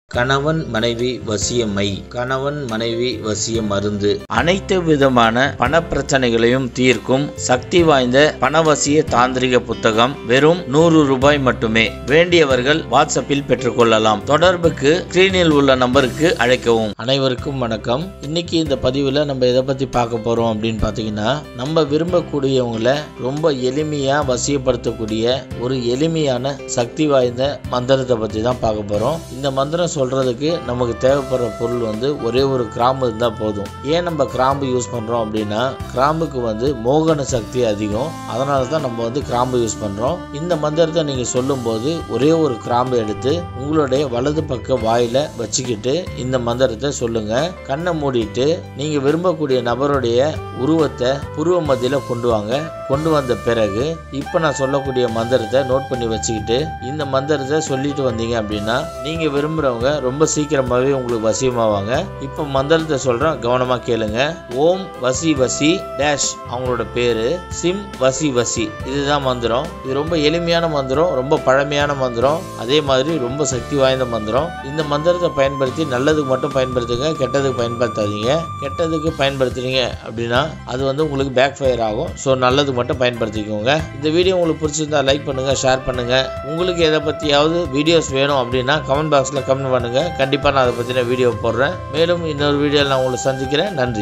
கணவன் மனைவி வசியமை கணவன் மனைவி வசிய மருந்து அனைத்து விதமான பண பிரச்சனைகளையும் தீர்க்கும் சக்தி வாய்ந்த பணவசிய தாந்திரிக புத்தகம் வெறும் நூறு ரூபாய் மட்டுமே வேண்டியவர்கள் வாட்ஸ்அப்பில் பெற்றுக்கொள்ளலாம் தொடர்புக்கு ஸ்கிரீனில் உள்ள நம்பருக்கு அழைக்கவும் அனைவருக்கும் வணக்கம் இன்னைக்கு இந்த பதிவில் நம்ம எதை பத்தி பார்க்க போறோம் அப்படின்னு பார்த்தீங்கன்னா நம்ம விரும்பக்கூடியவங்களை ரொம்ப எளிமையா வசியப்படுத்தக்கூடிய ஒரு எளிமையான சக்தி வாய்ந்த மந்திரத்தை பத்தி தான் பார்க்க போறோம் இந்த மந்திரம் சொல்றதுக்கு நமக்கு தேவைப்படுற பொருள் வந்து ஒரே ஒரு கிராம்பு இருந்தால் போதும் ஏன் நம்ம கிராம்பு யூஸ் பண்றோம் அப்படின்னா கிராம்புக்கு வந்து மோகன சக்தி அதிகம் அதனால தான் நம்ம வந்து கிராம்பு யூஸ் பண்றோம் இந்த மந்திரத்தை நீங்க சொல்லும்போது ஒரே ஒரு கிராம்பு எடுத்து உங்களுடைய வலது பக்க வாயில வச்சுக்கிட்டு இந்த மந்திரத்தை சொல்லுங்க கண்ணை மூடிட்டு நீங்க விரும்பக்கூடிய நபருடைய உருவத்தை புருவ மத்தியில கொண்டு வாங்க கொண்டு வந்த பிறகு இப்போ நான் சொல்லக்கூடிய மந்திரத்தை நோட் பண்ணி வச்சுக்கிட்டு இந்த மந்திரத்தை சொல்லிட்டு வந்தீங்க அப்படின்னா நீங்க விரும்புறவங்க ரொம்ப சீக்கிரமாவே உங்களுக்கு வசியமாவாங்க இப்போ மந்திரத்தை சொல்றேன் கவனமா கேளுங்க ஓம் வசி வசி டேஷ் அவங்களோட பேரு சிம் வசி வசி இதுதான் மந்திரம் இது ரொம்ப எளிமையான மந்திரம் ரொம்ப பழமையான மந்திரம் அதே மாதிரி ரொம்ப சக்தி வாய்ந்த மந்திரம் இந்த மந்திரத்தை பயன்படுத்தி நல்லதுக்கு மட்டும் பயன்படுத்துங்க கெட்டதுக்கு பயன்படுத்தாதீங்க கெட்டதுக்கு பயன்படுத்துறீங்க அப்படின்னா அது வந்து உங்களுக்கு பேக் ஃபயர் ஆகும் ஸோ நல்லதுக்கு மட்டும் பயன்படுத்திக்கோங்க இந்த வீடியோ உங்களுக்கு பிடிச்சிருந்தா லைக் பண்ணுங்க ஷேர் பண்ணுங்க உங்களுக்கு எதை பற்றியாவது வீடியோஸ் வேணும் அப்படின்னா கமெண்ட் பாக்ஸில் கமெண்ட் பண்ணுங்க கண்டிப்பாக நான் அதை பற்றின வீடியோ போடுறேன் மேலும் இன்னொரு வீடியோவில் நான் உங்களை சந்திக்கிறேன் நன்றி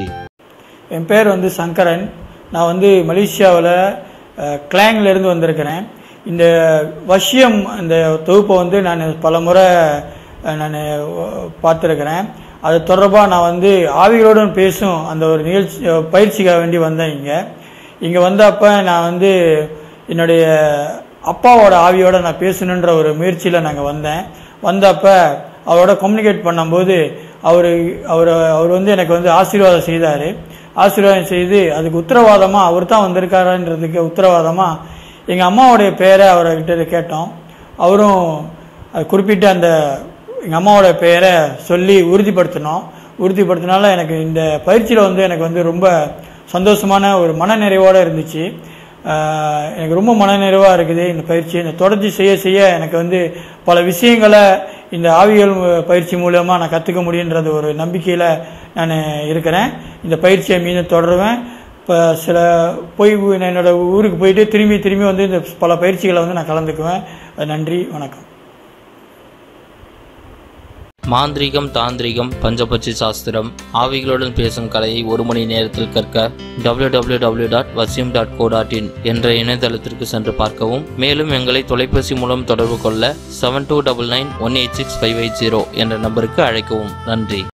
என் பேர் வந்து சங்கரன் நான் வந்து மலேசியாவில் கிளாங்லேருந்து வந்திருக்கிறேன் இந்த வசியம் இந்த தொகுப்பை வந்து நான் பல முறை நான் பார்த்துருக்கிறேன் அது தொடர்பாக நான் வந்து ஆவிகளுடன் பேசும் அந்த ஒரு நிகழ்ச்சி பயிற்சிக்காக வேண்டி வந்தேன் இங்கே இங்கே வந்தப்போ நான் வந்து என்னுடைய அப்பாவோட ஆவியோட நான் பேசணுன்ற ஒரு முயற்சியில் நாங்கள் வந்தேன் வந்தப்போ அவரோட கம்யூனிகேட் பண்ணும்போது அவர் அவர் அவர் வந்து எனக்கு வந்து ஆசீர்வாதம் செய்தார் ஆசீர்வாதம் செய்து அதுக்கு உத்தரவாதமாக அவர் தான் வந்திருக்காருன்றதுக்கு உத்தரவாதமாக எங்கள் அம்மாவுடைய பேரை அவர்கிட்ட கேட்டோம் அவரும் அது குறிப்பிட்ட அந்த எங்கள் அம்மாவோட பெயரை சொல்லி உறுதிப்படுத்தினோம் உறுதிப்படுத்தினால எனக்கு இந்த பயிற்சியில் வந்து எனக்கு வந்து ரொம்ப சந்தோஷமான ஒரு மனநிறைவோடு இருந்துச்சு எனக்கு ரொம்ப மனநிறைவாக இருக்குது இந்த பயிற்சி இந்த தொடர்ச்சி செய்ய செய்ய எனக்கு வந்து பல விஷயங்களை இந்த ஆவியல் பயிற்சி மூலமாக நான் கற்றுக்க முடியுன்றது ஒரு நம்பிக்கையில் நான் இருக்கிறேன் இந்த பயிற்சியை மீண்டும் தொடருவேன் இப்போ சில போய் என்னோட ஊருக்கு போயிட்டு திரும்பி திரும்பி வந்து இந்த பல பயிற்சிகளை வந்து நான் கலந்துக்குவேன் நன்றி வணக்கம் மாந்திரீகம் தாந்திரிகம் பஞ்சபட்சி சாஸ்திரம் ஆவிகளுடன் பேசும் கலையை ஒரு மணி நேரத்தில் கற்க W W W dot Vasiyam dot co dot in என்ற இணையதளத்திற்கு சென்று பார்க்கவும் மேலும் எங்களை தொலைபேசி மூலம் தொடர்பு கொள்ள seven two double nine one eight six five eight zero என்ற நம்பருக்கு அழைக்கவும் நன்றி